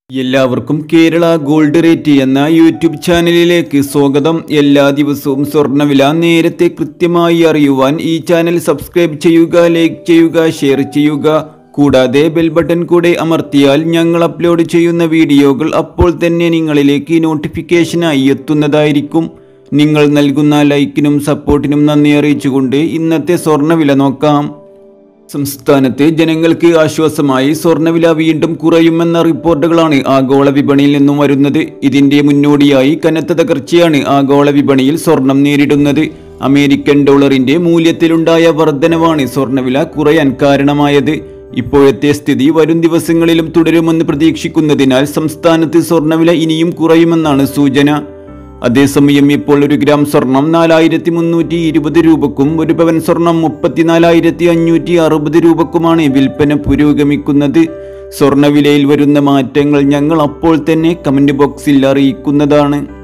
എല്ലാവർക്കും Kerala gold rate എന്ന YouTube ചാനലിലേക്ക് സ്വാഗതം എല്ലാ ദിവസവും സ്വർണ്ണവില നേരത്തെ കൃത്യമായി അറിയുവാൻ ഈ ചാനൽ സബ്സ്ക്രൈബ് ചെയ്യുക ലൈക്ക് ചെയ്യുക ഷെയർ ചെയ്യുക കൂടാതെ ബെൽ ബട്ടൺ കൂടെ അമർത്തിയാൽ ഞങ്ങൾ അപ്ലോഡ് ചെയ്യുന്ന വീഡിയോകൾ അപ്പോൾ തന്നെ നിങ്ങളിലേക്ക് നോട്ടിഫിക്കേഷനായി എത്തുന്നതായിരിക്കും നിങ്ങൾ നൽകുന്ന ലൈക്കിനും സപ്പോർട്ടിനും നന്ദി അറിയിച്ചുകൊണ്ട് ഇന്നത്തെ സ്വർണ്ണവില നോക്കാം സംസ്ഥാനത്ത് ജനങ്ങൾക്ക് ആശ്വാസമായി സ്വർണ്ണവില വീണ്ടും കുറയുമെന്ന റിപ്പോർട്ടുകളാണ് ആഗോള വിപണിയിൽ നിന്നും വരുന്നത് ഇതിന്റെ മുന്നോടിയായി കനത്ത തകർച്ചയാണ് ആഗോള വിപണിയിൽ സ്വർണം നേരിടുന്നത് അമേരിക്കൻ ഡോളറിന്റെ മൂല്യത്തിലുണ്ടായ വർധനവാണ് സ്വർണ്ണവില കുറയാൻ കാരണമായത് ഇപ്പോഴത്തെ സ്ഥിതി വരും ദിവസങ്ങളിലും തുടരുമെന്ന് പ്രതീക്ഷിക്കുന്നതിനാൽ സംസ്ഥാനത്ത് സ്വർണ്ണവില ഇനിയും കുറയുമെന്നാണ് സൂചന അതേസമയം ഇപ്പോൾ ഒരു ഗ്രാം സ്വർണം നാലായിരത്തി മുന്നൂറ്റി ഇരുപത് രൂപക്കും ഒരു പവൻ സ്വർണം മുപ്പത്തിനാലായിരത്തി അഞ്ഞൂറ്റി അറുപത് രൂപക്കുമാണ് വിൽപ്പന പുരോഗമിക്കുന്നത് സ്വർണ്ണവിലയിൽ വരുന്ന മാറ്റങ്ങൾ ഞങ്ങൾ അപ്പോൾ തന്നെ കമന്റ് ബോക്സിൽ അറിയിക്കുന്നതാണ്